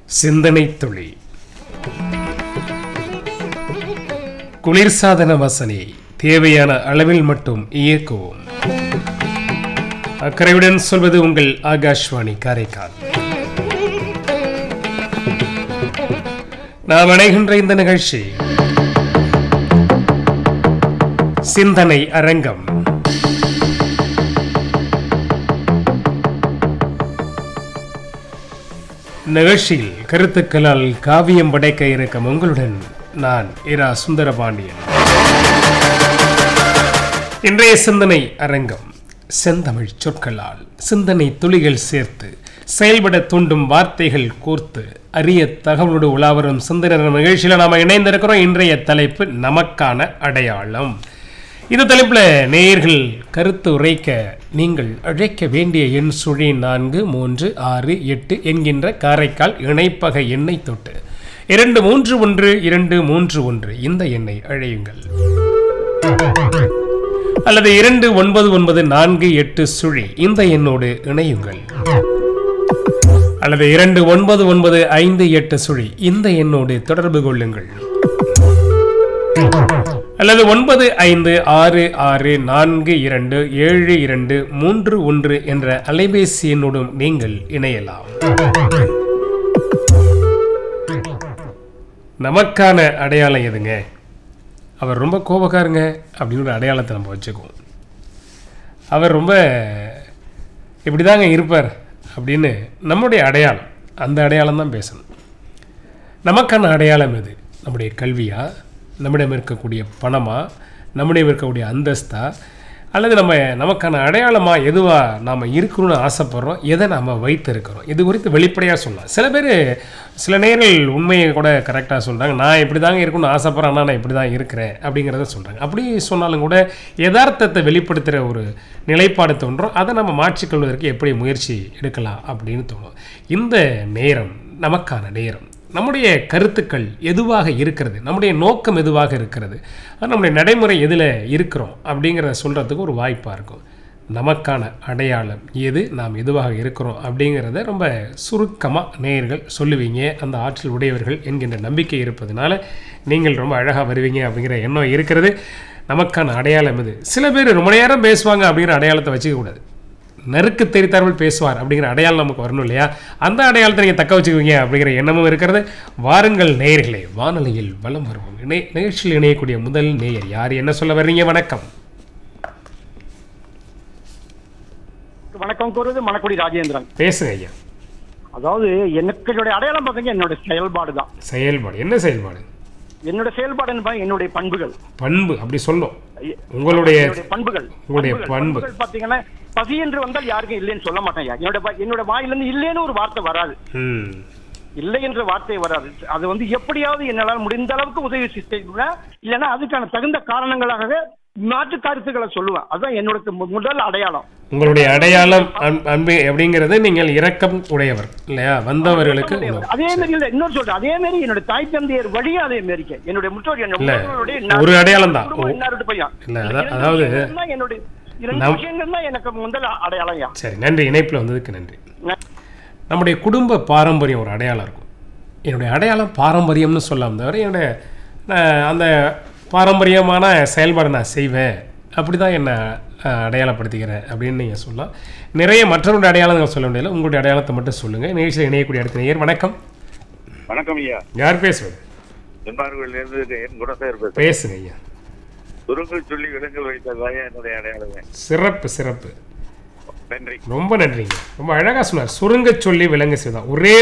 சிந்தனை துளி குளிர்சாதன வசனி தேவையான அளவில் மட்டும் இயக்குவோம் அக்கறையுடன் சொல்வது உங்கள் ஆகாஷ்வாணி காரைக்கால் நாம் அணைகின்ற இந்த நிகழ்ச்சி சிந்தனை அரங்கம் நிகழ்ச்சியில் கருத்துக்களால் காவியம் படைக்க இருக்கும் உங்களுடன் நான் இரா சுந்தரபாண்டியன் இன்றைய சிந்தனை அரங்கம் செந்தமிழ் சொற்களால் சிந்தனை துளிகள் சேர்த்து செயல்பட தூண்டும் வார்த்தைகள் கோர்த்து அரிய தகவலோடு உலாவரும் சிந்தனை நிகழ்ச்சியில் நாம் இணைந்திருக்கிறோம் இன்றைய தலைப்பு நமக்கான அடையாளம் இந்த தலைப்பில் நேயர்கள் கருத்து உரைக்க நீங்கள் அழைக்க வேண்டிய எண் சுழி நான்கு மூன்று ஆறு எட்டு என்கின்ற காரைக்கால் இணைப்பக எண்ணை தொட்டு இரண்டு மூன்று ஒன்று இரண்டு மூன்று ஒன்று இந்த எண்ணை அழையுங்கள் அல்லது இரண்டு ஒன்பது ஒன்பது நான்கு எட்டு சுழி இந்த எண்ணோடு இணையுங்கள் அல்லது இரண்டு ஒன்பது ஒன்பது ஐந்து எட்டு சுழி இந்த எண்ணோடு தொடர்பு கொள்ளுங்கள் அல்லது ஒன்பது ஐந்து ஆறு ஆறு நான்கு இரண்டு ஏழு இரண்டு மூன்று ஒன்று என்ற அலைபேசி எண்ணோடும் நீங்கள் இணையலாம் நமக்கான அடையாளம் எதுங்க அவர் ரொம்ப கோபக்காரங்க அப்படின்னு ஒரு அடையாளத்தை நம்ம வச்சுக்குவோம் அவர் ரொம்ப இப்படிதாங்க இருப்பார் அப்படின்னு நம்முடைய அடையாளம் அந்த அடையாளம் தான் பேசணும் நமக்கான அடையாளம் எது நம்முடைய கல்வியா நம்மிடம் இருக்கக்கூடிய பணமா நம்மிடம் இருக்கக்கூடிய அந்தஸ்தா அல்லது நம்ம நமக்கான அடையாளமாக எதுவாக நாம் இருக்கணும்னு ஆசைப்படுறோம் எதை நாம் வைத்திருக்கிறோம் இது குறித்து வெளிப்படையாக சொல்லலாம் சில பேர் சில நேரங்கள் உண்மையை கூட கரெக்டாக சொல்கிறாங்க நான் இப்படி தாங்க இருக்கணும்னு ஆசைப்பட்றேன் ஆனால் நான் இப்படி தான் இருக்கிறேன் அப்படிங்கிறத சொல்கிறாங்க அப்படி சொன்னாலும் கூட யதார்த்தத்தை வெளிப்படுத்துகிற ஒரு நிலைப்பாடு தோன்றும் அதை நம்ம மாற்றிக்கொள்வதற்கு எப்படி முயற்சி எடுக்கலாம் அப்படின்னு தோணும் இந்த நேரம் நமக்கான நேரம் நம்முடைய கருத்துக்கள் எதுவாக இருக்கிறது நம்முடைய நோக்கம் எதுவாக இருக்கிறது அது நம்முடைய நடைமுறை எதில் இருக்கிறோம் அப்படிங்கிறத சொல்கிறதுக்கு ஒரு வாய்ப்பாக இருக்கும் நமக்கான அடையாளம் எது நாம் எதுவாக இருக்கிறோம் அப்படிங்கிறத ரொம்ப சுருக்கமாக நேயர்கள் சொல்லுவீங்க அந்த ஆற்றல் உடையவர்கள் என்கின்ற நம்பிக்கை இருப்பதனால நீங்கள் ரொம்ப அழகாக வருவீங்க அப்படிங்கிற எண்ணம் இருக்கிறது நமக்கான அடையாளம் இது சில பேர் ரொம்ப நேரம் பேசுவாங்க அப்படிங்கிற அடையாளத்தை வச்சுக்க கூடாது நறுக்கு தெரித்தார்கள் பேசுவார் அப்படிங்கிற அடையாளம் நமக்கு வரணும் இல்லையா அந்த அடையாளத்தை நீங்கள் தக்க வச்சுக்குவீங்க அப்படிங்கிற எண்ணமும் இருக்கிறது வாருங்கள் நேயர்களே வானொலியில் வலம் வருவோம் இணை நிகழ்ச்சியில் இணையக்கூடிய முதல் நேயர் யார் என்ன சொல்ல வர்றீங்க வணக்கம் வணக்கம் கூறுவது மணக்குடி ராஜேந்திரன் பேசுங்க ஐயா அதாவது எனக்கு என்னுடைய அடையாளம் பார்த்தீங்க என்னோட செயல்பாடு தான் செயல்பாடு என்ன செயல்பாடு என்னோட செயல்பாடுன்னு பார்த்தா என்னுடைய பண்புகள் பண்பு அப்படி சொல்லும் ஐய- உங்களுடைய என்னுடைய பண்புகள் உங்களுடைய பண்புகள். பண்பு. பண்புகள் பார்த்தீங்கன்னா பசி என்று வந்தால் யாருக்கும் இல்லைன்னு சொல்ல மாட்டேன் ஐயா. என்னோட ப- என்னோட வாயிலிருந்து இல்லைன்னு ஒரு வார்த்தை வராது ம் இல்லை என்ற வார்த்தை வராது அது வந்து எப்படியாவது என்னால் முடிந்த அளவுக்கு உதவி செய்வேன் இல்லைன்னா அதுக்கான தகுந்த காரணங்களாக மாற்று கருத்துக்களை சொல்லுவேன் அதுதான் என்னோட மு- முதல் அடையாளம் உங்களுடைய அடையாளம் அன்- அன்பு அப்படிங்கிறது நீங்கள் இரக்கம் உடையவர் இல்லையா வந்தவர்களுக்கு உணவு. அதே மாதிரி இல்ல இன்னொரு சொல்றேன் அதே மாதிரி என்னோட தாய் தந்தையர் வழியா அதே மாதிரி என்னுடைய முற்றோர் என்னோட இல்ல, முன்னோர்களுடைய நான் ஒரு அடையாளம் தான். குடும்பம் இன்னாரோட பையன் இல்ல, இந்த அதா- இரண்டு அதாவது- விஷயங்கள் தான் என்னுடைய இரண்டு நம்- விஷயங்கள் தான் எனக்கு முதல் அடையாளம் யா சரி நன்றி இணைப்பில் வந்ததுக்கு நன்றி ந- நம்முடைய குடும்ப பாரம்பரியம் ஒரு அடையாளம் இருக்கும் என்னுடைய அடையாளம் பாரம்பரியம்னு சொல்லாம தவிர என்னுடைய நான் அந்த பாரம்பரியமான செயல்பாடு நான் செய்வேன் அப்படி தான் என்னை அஹ், அடையாளப்படுத்திக்கிறேன் அப்படின்னு நீங்கள் சொல்லலாம் நிறைய மற்றவருடைய அடையாளங்கள் சொல்ல முடியல உங்களுடைய அடையாளத்தை மட்டும் சொல்லுங்கள் நிகழ்ச்சியில் இணையக்கூடிய அடுத்த நேயர் வணக்கம் வணக்கம் ஐயா யார் பேசுவது செம்பார்களில் இருந்து என் குணசேகர் பேசுறேன் பேசுங்க ஐயா சுருங்க சொல்லி விலங்கல் வைத்ததாயா என்னுடைய அடையாளமே சிறப்பு சிறப்பு நன்றி ரொம்ப நன்றிங்க ரொம்ப அழகாக சொன்னார் சுருங்க சொல்லி விளங்க செய்தான் ஒரே